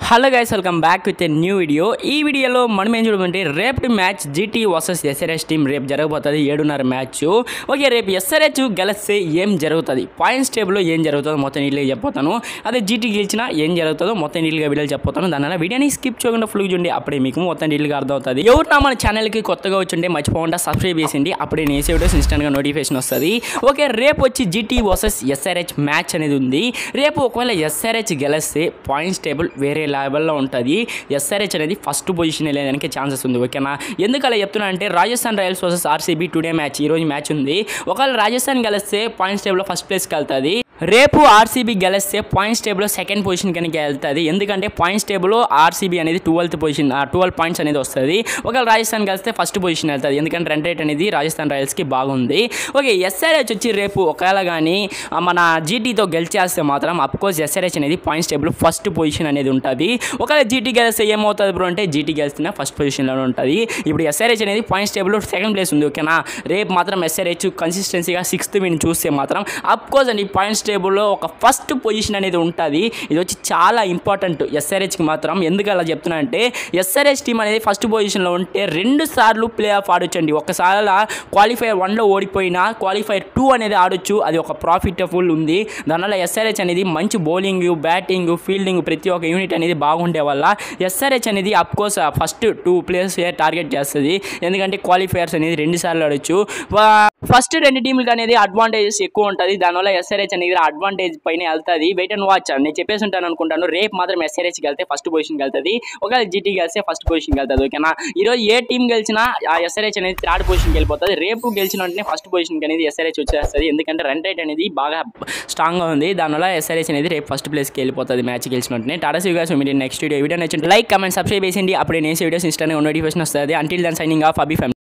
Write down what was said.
hello guys welcome back with a new video ఈ వీడియోలో మనం ఏం చూడమంటే రేపటి match GT versus SRH team రేపు జరగబోతుంది ఏడున్నర మ్యాచ్ ఓకే రేపు ఎస్ఆర్హెచ్ గెలిస్తే ఏం జరుగుతుంది పాయింట్స్ టేబుల్లో ఏం జరుగుతుందో మొత్తం నీళ్ళగా చెప్పిపోతాను అదే జీటీ గెలిచినా ఏం జరుగుతుందో మొత్తం నీళ్ళగా వీడియోలు చెప్పిపోతాను దానివల్ల వీడియోని స్కిప్ చేయకుండా ఫుల్ చూడండి అప్పుడే మీకు మొత్తం నీళ్ళగా అర్థమవుతుంది ఎవరు నా మన ఛానల్కి కొత్తగా వచ్చింటే మర్చిపోకుండా సబ్స్క్రైబ్ చేసింది అప్పుడే నేను వేసే వీడియోస్ ఇన్స్టెంట్గా నోటిఫికేషన్ వస్తుంది ఓకే రేపు వచ్చి జీటీ వర్సెస్ ఎస్ఆర్హెచ్ మ్యాచ్ అనేది ఉంది రేపు ఒకవేళ ఎస్ఆర్హెచ్ గెలిస్తే పాయింట్స్ టేబుల్ వేరే లెవెల్లో ఉంటుంది ఎస్ఆర్హెచ్ అనేది ఫస్ట్ పొజిషన్ వెళ్ళేదానికి ఛాన్సెస్ ఉంది ఓకేనా ఎందుకు అలా చెప్తున్నా అంటే Rajasthan Royals versus RCB today match ఈరోజు మ్యాచ్ ఉంది ఒకవేళ రాజస్థాన్ గెలిస్తే పాయింట్స్ టేబుల్లో ఫస్ట్ ప్లేస్కి వెళ్తుంది రేపు ఆర్సీబీ గెలిస్తే పాయింట్స్ టేబుల్లో సెకండ్ పొజిషన్ కనుక వెళ్తుంది ఎందుకంటే పాయింట్స్ టేబుల్ ఆర్సీబీ అనేది ట్వెల్త్ పొజిషన్ ట్వెల్వ్ పాయింట్స్ అనేది వస్తుంది ఒకవేళ రాజస్థాన్ గెలిస్తే ఫస్ట్ పొజిషన్ వెళ్తుంది ఎందుకంటే రన్ రేట్ అనేది రాజస్థాన్ రాయల్స్కి బాగుంది ఓకే ఎస్ఆర్హెచ్ వచ్చి రేపు ఒకవేళ కానీ ఆ, మన జీటీతో గెలిచేస్తే మాత్రం అఫ్కోర్స్ ఎస్ఆర్హెచ్ అనేది పాయింట్స్ టేబుల్ ఫస్ట్ పొజిషన్ అనేది ఉంటుంది ఒకవేళ జీటీ గెలిస్తే ఏమవుతుంది బ్రో అంటే జీటీ గెలిస్తేనే ఫస్ట్ పొజిషన్లో ఉంటుంది ఇప్పుడు ఎస్ఆర్హెచ్ అనేది పాయింట్స్ టేబుల్ సెకండ్ ప్లేస్ ఉంది ఓకేనా రేపు మాత్రం ఎస్ఆర్హెచ్ కన్సిస్టెన్సీగా సిక్స్త్ విన్ చూస్తే మాత్రం అఫ్కోర్స్ అండి పాయింట్స్ టేబుల్లో ఒక ఫస్ట్ పొజిషన్ అనేది ఉంటుంది ఇది వచ్చి చాలా ఇంపార్టెంట్ ఎస్ఆర్హెచ్కి మాత్రం ఎందుకు అలా చెప్తున్నా అంటే ఎస్ఆర్హెచ్ టీం అనేది ఫస్ట్ పొజిషన్లో ఉంటే రెండు సార్లు ప్లే ఆఫ్ ఆడొచ్చండి ఒకసారి క్వాలిఫైర్ వన్లో ఓడిపోయినా క్వాలిఫైర్ టూ అనేది ఆడొచ్చు అది ఒక ప్రాఫిటబుల్ ఉంది దానివల్ల ఎస్ఆర్హెచ్ అనేది మంచి బౌలింగ్ బ్యాటింగ్ ఫీల్డింగ్ ప్రతి ఒక్క యూనిట్ అనేది బాగుండే వల్ల ఎస్ఆర్హెచ్ అనేది of course first two players target చేస్తుంది ఎందుకంటే క్వాలిఫైయర్స్ అనేది రెండు సార్లు ఆడొచ్చు ఫస్ట్ రెండు టీంలకు అనేది అడ్వాంటేజెస్ ఎక్కువ ఉంటుంది దానివల్ల ఎస్ఆర్హెచ్ అనేది అడ్వాంటేజ్ పైన వెళ్తుంది వెయిట్ అండ్ వాచ్ నేను చెప్పేసి ఉంటాను అనుకుంటాను రేపు మాత్రం ఎస్ఆర్హెచ్ వెళ్తే ఫస్ట్ పొజిషన్కి వెళ్తుంది ఒకవేళ జీటీ గెలిస్తే ఫస్ట్ పొజిషన్కి వెళ్తుంది ఓకేనా ఈరోజు ఏ టీం గెలిచినా ఆ ఎస్ఆర్హెచ్ అనేది థర్డ్ పొజిషన్కి వెళ్ళిపోతుంది రేపు గెలిచిన వెంటనే ఫస్ట్ పొజిషన్కి అనేది ఎస్ఆర్హెచ్ వచ్చేస్తుంది ఎందుకంటే రన్ రేట్ అనేది బాగా స్ట్రాంగ్గా ఉంది దానివల్ల ఎస్ఆర్హెచ్ అనేది రేపు ఫస్ట్ ప్లేస్కి వెళ్ళిపోతుంది మ్యాచ్ గెలిచిన వెంటనే టాటా సివిగాస్ మీరు నెక్స్ట్ వీడియో వీడియో నచ్చింది లైక్ కమెంట్ సబ్స్క్రైబ్ చేసింది అప్పుడే నేను వీడియోస్ ఇన్స్టాగ్రామ్ నోటిఫికేషన్ వస్తుంది until then signing off Abhi family